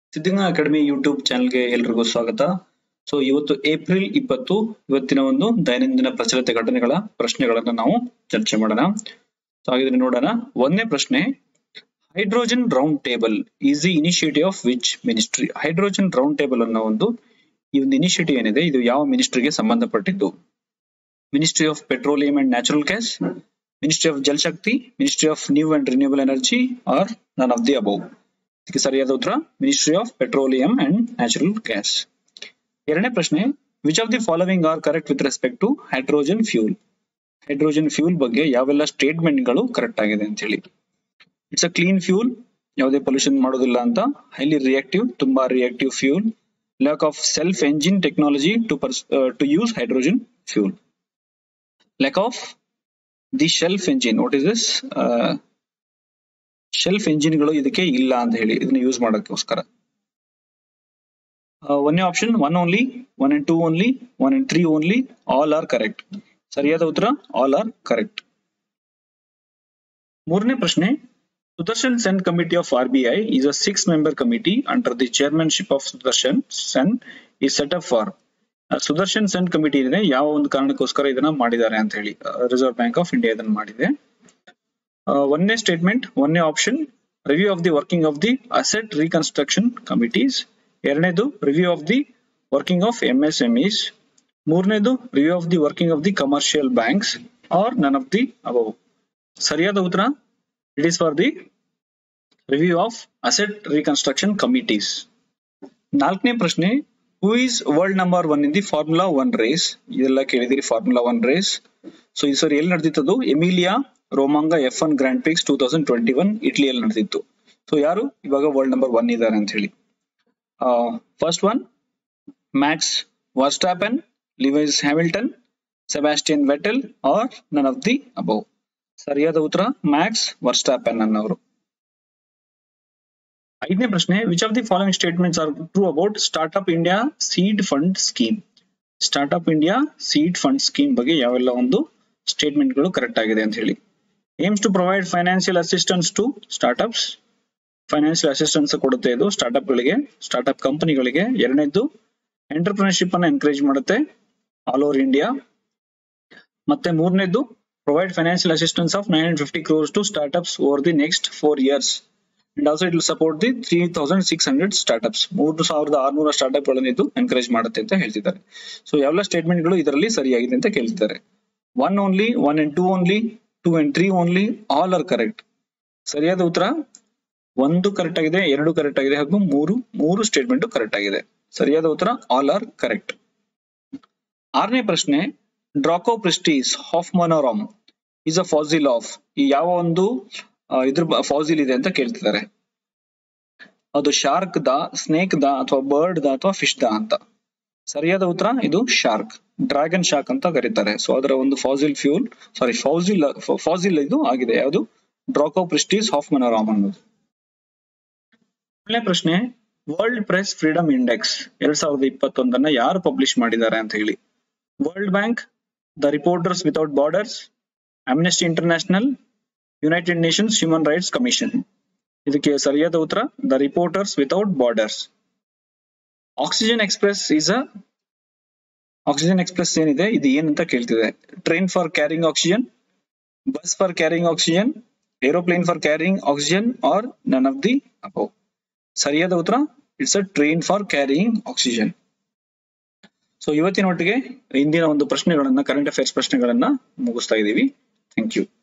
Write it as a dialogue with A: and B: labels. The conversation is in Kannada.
A: ಸಿದ್ಧಗಂಗಾ ಅಕಾಡೆಮಿ ಯೂಟ್ಯೂಬ್ ಚಾನಲ್ಗೆ ಎಲ್ರಿಗೂ ಸ್ವಾಗತ ಸೊ ಇವತ್ತು ಏಪ್ರಿಲ್ ಇಪ್ಪತ್ತು ಇವತ್ತಿನ ಒಂದು ದೈನಂದಿನ ಪ್ರಚಲಿತ ಘಟನೆಗಳ ಪ್ರಶ್ನೆಗಳನ್ನ ನಾವು ಚರ್ಚೆ ಮಾಡೋಣ ಸೊ ಹಾಗಿದ್ರೆ ನೋಡೋಣ ಒಂದನೇ ಪ್ರಶ್ನೆ hydrogen round table is the initiative of which ministry hydrogen round table ಅನ್ನೋ ಒಂದು ಈ ಒಂದು ಇನಿಷಿಯೇಟಿವ್ ಏನಿದೆ ಇದು ಯಾವ ಮಿನಿಸ್ಟ್ರಿಗೆ ಸಂಬಂಧಪಟ್ಟಿದ್ದು ministry of petroleum and natural gas ministry of Jal Shakti ministry of new and renewable energy or none of the above ಇದಕ್ಕೆ ಸರಿಯಾದ ಉತ್ತರ ministry of petroleum and natural gas ಎರಡನೇ ಪ್ರಶ್ನೆ which of the following are correct with respect to hydrogen fuel hydrogen fuel ಬಗ್ಗೆ ಯಾವೆಲ್ಲ ಸ್ಟೇಟ್ಮೆಂಟ್ ಗಳು ಕರೆಕ್ಟ್ ಆಗಿದೆ ಅಂತ ಹೇಳಿ ಇಟ್ಸ್ ಅ ಕ್ಲೀನ್ ಫ್ಯೂಲ್ ಯಾವುದೇ ಪೊಲ್ಯೂಷನ್ ಮಾಡೋದಿಲ್ಲ ಅಂತ ಹೈಲಿ ರಿಯಾಕ್ಟಿವ್ ತುಂಬಾ reactive fuel lack of self engine technology to to use hydrogen fuel lack of the shelf engine what is this shelf ಎಂಜಿನ್ಗಳು ಇದಕ್ಕೆ ಇಲ್ಲ ಅಂತ ಹೇಳಿ ಇದನ್ನ ಯೂಸ್ ಮಾಡೋಕ್ಕೋಸ್ಕರ ಒಂದೇ option one only one and two only one and three only all are correct ಸರಿಯಾದ ಉತ್ತರ ಆಲ್ ಆರ್ ಕರೆಕ್ಟ್ ಮೂರನೇ ಪ್ರಶ್ನೆ Sudarshan Sen committee of R B I is a six member committee under the chairmanship of Sudarshan Sen ಈ set up for Sudarshan Sen committee ಇದೆ ಯಾವ ಒಂದು ಕಾರಣಕ್ಕೋಸ್ಕರ ಇದನ್ನ ಮಾಡಿದ್ದಾರೆ ಅಂತ ಹೇಳಿ ರಿಸರ್ವ್ ಬ್ಯಾಂಕ್ ಆಫ್ ಇಂಡಿಯಾ ಇದನ್ನ ಮಾಡಿದೆ ಒಂದನೇ ಸ್ಟೇಟ್ಮೆಂಟ್ ಒಂದನೇ option review of the working of the asset reconstruction committees ಎರಡನೇದು review of the working of M S M Es ಮೂರನೇದು review of the working of the commercial banks are none of the above ಸರಿಯಾದ ಉತ್ತರ it is for the review of asset reconstruction committees ನಾಲ್ಕನೇ ಪ್ರಶ್ನೆ who is world number one in the formula one race ಇದೆಲ್ಲ ಕೇಳಿದಿರಿ ಫಾರ್ಮುಲಾ ಒನ್ ರೇಸ್ ಸೊ ಈ ಸರಿ ಎಲ್ಲಿ ನಡೆದಿತ್ತದು Emilia Romagna F one grand prix two thousand twenty one ಇಟ್ಲಿಯಲ್ಲಿ ನಡೆದಿತ್ತು ಸೊ ಯಾರು ಇವಾಗ ವರ್ಲ್ಡ್ ನಂಬರ್ ಒನ್ ಇದ್ದಾರೆ ಅಂತ ಹೇಳಿ first one Max Verstappen Lewis Hamilton Sebastian Vettel or none of the above ಸರಿಯಾದ ಉತ್ತರ ಮ್ಯಾಕ್ಸ್ ವರ್ಸ್ಟಾಪನ್ ಅನ್ನೋರು ಐದನೇ ಪ್ರಶ್ನೆ which of the following statements are true about startup India seed fund scheme startup India seed fund scheme ಬಗ್ಗೆ ಯಾವೆಲ್ಲ ಒಂದು ಸ್ಟೇಟ್ಮೆಂಟ್ ಗಳು ಕರೆಕ್ಟ್ ಆಗಿದೆ ಅಂತ ಹೇಳಿ aims to provide financial assistance to startups financial assistance ಕೊಡುತ್ತೆ ಇದು ಸ್ಟಾರ್ಟ್ಅಪ್ ಗಳಿಗೆ ಸ್ಟಾರ್ಟ್ಅಪ್ ಕಂಪನಿಗಳಿಗೆ ಎರಡನೇದ್ದು ಎಂಟರ್ಪ್ರಿನರ್ಶಿಪ್ ಅನ್ನ ಎನ್ಕರೇಜ್ ಮಾಡುತ್ತೆ ಆಲ್ ಓವರ್ ಇಂಡಿಯಾ ಮತ್ತೆ ಮೂರನೇದು provide financial assistance of nine hundred fifty crores to startups over the next four years and also it will support the three thousand six hundred startups ಮೂರು ಸಾವಿರದ ಆರ್ನೂರ ಸ್ಟಾರ್ಟ್ಅಪ್ ಗಳನ್ನು ಇದು ಎನ್ಕರೇಜ್ ಮಾಡುತ್ತೆ ಅಂತ ಹೇಳ್ತಿದ್ದಾರೆ ಸೊ ಎಲ್ಲ ಸ್ಟೇಟ್ಮೆಂಟ್ ಗಳು ಇದರಲ್ಲಿ ಸರಿಯಾಗಿದೆ ಅಂತ ಕೇಳ್ತಿದ್ದಾರೆ one only one and two only two and three only all are correct ಸರಿಯಾದ ಉತ್ತರ ಒಂದು ಕರೆಕ್ಟ್ ಆಗಿದೆ ಎರಡು ಕರೆಕ್ಟ್ ಆಗಿದೆ ಹಾಗೂ ಮೂರು ಮೂರು ಸ್ಟೇಟ್ಮೆಂಟ್ ಕರೆಕ್ಟ್ ಆಗಿದೆ ಸರಿಯಾದ ಉತ್ತರ ಆಲ್ ಆರ್ ಕರೆಕ್ಟ್ ಆರನೇ ಪ್ರಶ್ನೆ Dracopristis hoffmanorum is a fossil of ಈ ಯಾವ ಒಂದು ಇದ್ರ ಫಾಸಿಲ್ ಇದೆ ಅಂತ ಕೇಳ್ತಿದ್ದಾರೆ ಅದು ಶಾರ್ಕ್ ದ ಸ್ನೇಕ್ ದ ಅಥವಾ ಬರ್ಡ್ ದ ಅಥವಾ ಫಿಶ್ ದ ಅಂತ ಸರಿಯಾದ ಉತ್ತರ ಇದು ಶಾರ್ಕ್ ಡ್ರ್ಯಾಗನ್ ಶಾರ್ಕ್ ಅಂತ ಕರೀತಾರೆ ಸೊ ಅದರ ಒಂದು fossil fuel sorry fossil fossil ಇದು ಆಗಿದೆ ಯಾವುದು ಡ್ರಾಕೋ ಪ್ರಿಸ್ಟೀಸ್ ಹಾಫ್ ಮೊನೋರಾಮ್ ಅನ್ನೋದು ಪ್ರಶ್ನೆ ವರ್ಲ್ಡ್ ಪ್ರೆಸ್ ಫ್ರೀಡಮ್ ಇಂಡೆಕ್ಸ್ ಎರಡ್ ಸಾವಿರದ ಇಪ್ಪತ್ತೊಂದನ್ನ ಯಾರು ಪಬ್ಲಿಷ್ ಮಾಡಿದ್ದಾರೆ ಅಂತ ಹೇಳಿ World Bank the Reporters Without Borders Amnesty International United Nations Human Rights Commission ಇದಕ್ಕೆ ಸರಿಯಾದ ಉತ್ತರ the Reporters Without Borders oxygen express is a oxygen express ಏನಿದೆ ಇದು ಏನಂತ ಕೇಳ್ತಿದೆ train for carrying oxygen bus for carrying oxygen aeroplane for carrying oxygen are none of the above ಸರಿಯಾದ ಉತ್ತರ it's a train for carrying oxygen so ಇವತ್ತಿನ ಒಟ್ಟಿಗೆ ಇಂದಿನ ಒಂದು ಪ್ರಶ್ನೆಗಳನ್ನ ಕರೆಂಟ್ ಅಫೇರ್ಸ್ ಪ್ರಶ್ನೆಗಳನ್ನ ಮುಗಿಸ್ತಾ ಇದ್ದೀವಿ ಥ್ಯಾಂಕ್ ಯು